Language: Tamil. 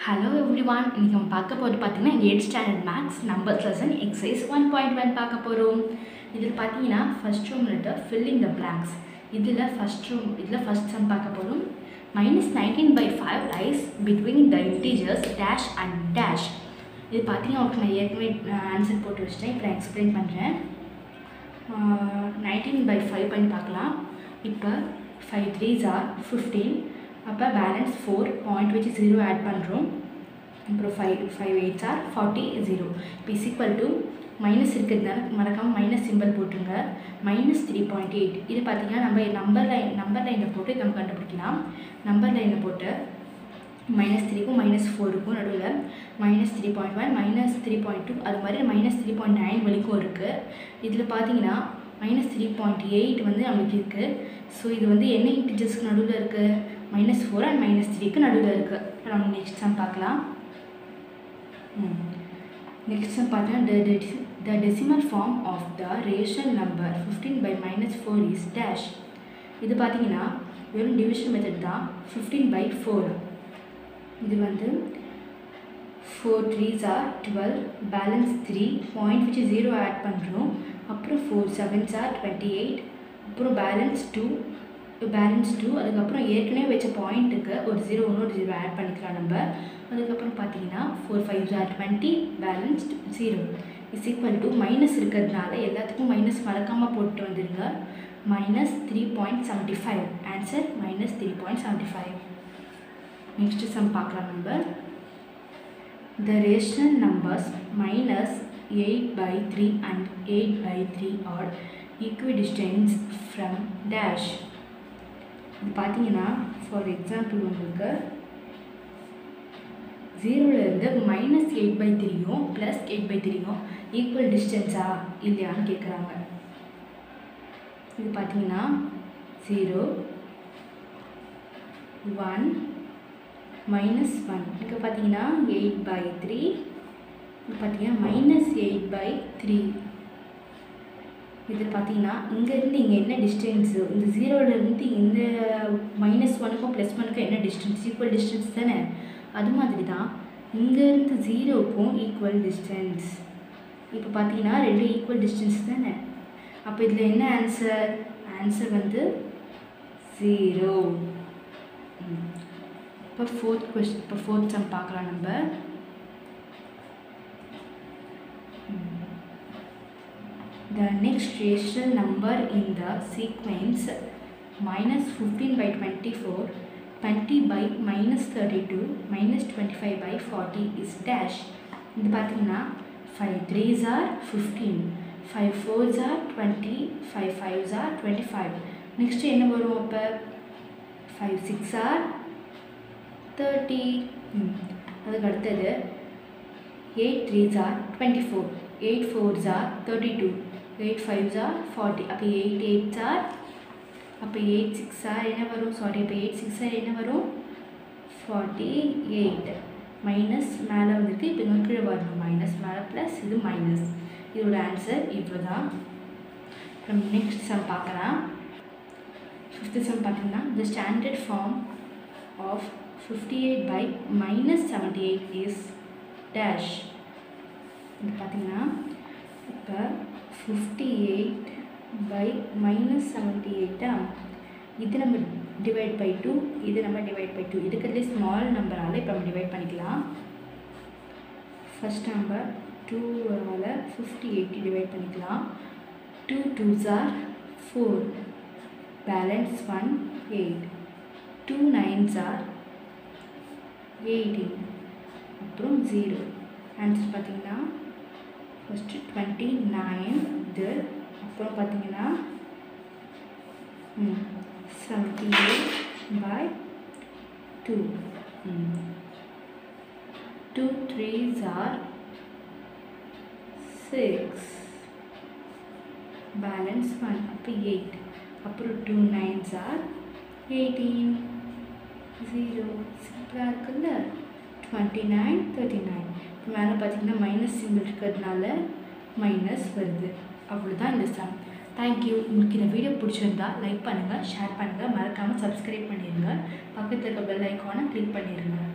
ஹலோ எவ்ரிவான் இன்னைக்கு நம்ம பார்க்க போகிறது பார்த்தீங்கன்னா eight standard maths number lesson exercise one point one பார்க்க போகிறோம் இதில் பார்த்தீங்கன்னா ஃபர்ஸ்ட் ரூம்ல ஃபில்லிங் த பிளாங்க்ஸ் இதில் ஃபர்ஸ்ட் ரூம் இதில் ஃபர்ஸ்ட் சம் பார்க்க போகிறோம் minus nineteen by five lies between the integers dash and dash இது பார்த்தீங்கன்னா உங்களுக்கு நான் ஏற்கனவே ஆன்சர் போட்டு வச்சிட்டேன் இப்போ நான் எக்ஸ்பிளைன் பண்ணுறேன் நைன்டீன் பை ஃபைவ் பண்ணி பார்க்கலாம் இப்போ ஃபைவ் த்ரீஸ் ஆர் ஃபிஃப்டீன் அப்போ பேலன்ஸ் ஃபோர் பாயிண்ட் வச்சு ஜீரோ ஆட் பண்ணுறோம் அப்புறம் five five eights are forty zero இப்போ இஸ் ஈக்குவல் டு மைனஸ் இருக்கிறதுனால மறக்காமல் மைனஸ் சிம்பிள் போட்டுருங்க மைனஸ் த்ரீ பாயிண்ட் எயிட் இது பார்த்தீங்கன்னா நம்ம நம்பர் லைன் நம்பர் லைனில் போட்டு நம்ம கண்டுபிடிக்கலாம் நம்பர் லைனில் போட்டு மைனஸ் த்ரீக்கும் மைனஸ் ஃபோருக்கும் நடுவில் minus three point one minus three point two அது மாதிரி மைனஸ் த்ரீ பாயிண்ட் நைன் வரைக்கும் இருக்குது இதில் பார்த்தீங்கன்னா மைனஸ் த்ரீ பாயிண்ட் எயிட் வந்து நம்மளுக்கு இருக்குது ஸோ இது வந்து என்ன இன்டிஜர்ஸ்க்கு நடுவில் இருக்குது மைனஸ் ஃபோர் அண்ட் மைனஸ் த்ரீக்கு நடுவில் இருக்குது இப்போ நம்ம நெக்ஸ்ட் சம் பார்க்கலாம் நெக்ஸ்ட் சம் பார்த்தீங்கன்னா the decimal form of the ration number fifteen by minus four is dash இது பார்த்தீங்கன்னா வெறும் டிவிஷன் மெத்தட் தான் ஃபிஃப்டீன் பை ஃபோர் இது வந்து four threes are twelve balance three point வச்சு ஜீரோ ஆட் பண்ணுறோம் அப்புறம் four sevens are twenty eight அப்புறம் பேலன்ஸ் டூ பேலன்ஸ் டூ அதுக்கப்புறம் ஏற்கனவே வச்ச பாயிண்ட்டுக்கு ஒரு ஜீரோ இன்னொரு ஜீரோ ஆட் பண்ணிக்கலாம் நம்ம அதுக்கப்புறம் பார்த்தீங்கன்னா four five are twenty balance zero is equal to minus இருக்கிறதுனால எல்லாத்துக்கும் மைனஸ் மறக்காமல் போட்டு வந்துடுங்க minus three point seventy five answer minus three point seventy five next sum பார்க்கலாம் நம்ம the rational numbers minus 8 by 3 and 8 by 3 are equidistant from dash இது பார்த்தீங்கன்னா ஃபார் எக்ஸாம்பிள் உங்களுக்கு ஜீரோலேருந்து மைனஸ் எயிட் பை த்ரீயும் ப்ளஸ் எயிட் பை த்ரீயும் ஈக்குவல் டிஸ்டன்ஸா இல்லையான்னு கேட்குறாங்க இது பார்த்தீங்கன்னா ஜீரோ ஒன் மைனஸ் ஒன் இங்கே பார்த்தீங்கன்னா எயிட் பை த்ரீ பார்த்தீங்கன்னா மைனஸ் எயிட் பை த்ரீ இது பார்த்தீங்கன்னா இங்கேருந்து இங்கே என்ன டிஸ்டன்ஸு இந்த ஜீரோலேருந்து இந்த மைனஸ் ஒனுக்கும் ப்ளஸ் ஒனுக்கும் என்ன டிஸ்டன்ஸ் ஈக்குவல் டிஸ்டன்ஸ் தானே அது மாதிரி தான் இங்கேருந்து ஜீரோக்கும் ஈக்குவல் டிஸ்டன்ஸ் இப்போ பார்த்தீங்கன்னா ரெண்டு ஈக்குவல் டிஸ்டன்ஸ் தானே அப்போ இதில் என்ன ஆன்சர் ஆன்சர் வந்து ஜீரோ இப்போ ஃபோர்த் கொஸ்டின் இப்போ ஃபோர்த் சம் பார்க்கலாம் நம்ம The next rational number in the sequence minus 15 by 24, 20 by minus 32, minus 25 by 40 is dash. இது பார்த்தீங்கன்னா five threes are fifteen five fours are twenty five fives are twenty five next என்ன வரும் அப்போ ஃபைவ் சிக்ஸ் ஆர் தேர்ட்டி அதுக்கு அடுத்தது eight threes are twenty four eight fours are thirty two eight fives are forty அப்போ எயிட் எயிட்ஸ் ஆர் அப்போ எயிட் சிக்ஸ் ஆர் என்ன வரும் சாரி அப்போ எயிட் சிக்ஸ் ஆர் என்ன வரும் ஃபார்ட்டி எயிட் மைனஸ் மேலே வந்துருக்கு இப்போ இங்கே கீழே வரணும் மைனஸ் மேலே ப்ளஸ் இது மைனஸ் இதோட ஆன்சர் இவ்வளோ தான் அப்புறம் நெக்ஸ்ட் சம் பார்க்கலாம் ஃபிஃப்த்து சம் பார்த்தீங்கன்னா the standard form of 58 by minus 78 is dash இது பார்த்தீங்கன்னா இப்போ fifty eight by minus seventy எயிட்டா இது நம்ம டிவைட் பை டூ இது நம்ம டிவைட் பை டூ இருக்கிறதுலே ஸ்மால் நம்பரால் இப்போ நம்ம டிவைட் பண்ணிக்கலாம் ஃபஸ்ட் நம்பர் டூவால் ஃபிஃப்டி எயிட்டி டிவைட் பண்ணிக்கலாம் two twos are four balance one eight two nines are eighteen அப்புறம் ஜீரோ ஆன்சர் பார்த்தீங்கன்னா ஃபஸ்ட்டு டுவெண்ட்டி நைன் இது அப்புறம் பார்த்தீங்கன்னா seventy eight by two two threes are six balance one அப்போ எயிட் அப்புறம் two nines are eighteen zero சிம்பிளாக இருக்குல்ல டுவெண்ட்டி நைன் தேர்ட்டி நைன் இப்போ மேலே பார்த்தீங்கன்னா மைனஸ் சிம்பிள் இருக்கிறதுனால மைனஸ் வருது அவ்வளோதான் இந்த சம் தேங்க்யூ உங்களுக்கு இந்த வீடியோ பிடிச்சிருந்தா லைக் பண்ணுங்கள் ஷேர் பண்ணுங்கள் மறக்காமல் சப்ஸ்கிரைப் பண்ணிடுங்க பக்கத்தில் இருக்க பெல் ஐக்கானை கிளிக் பண்ணிடுங்க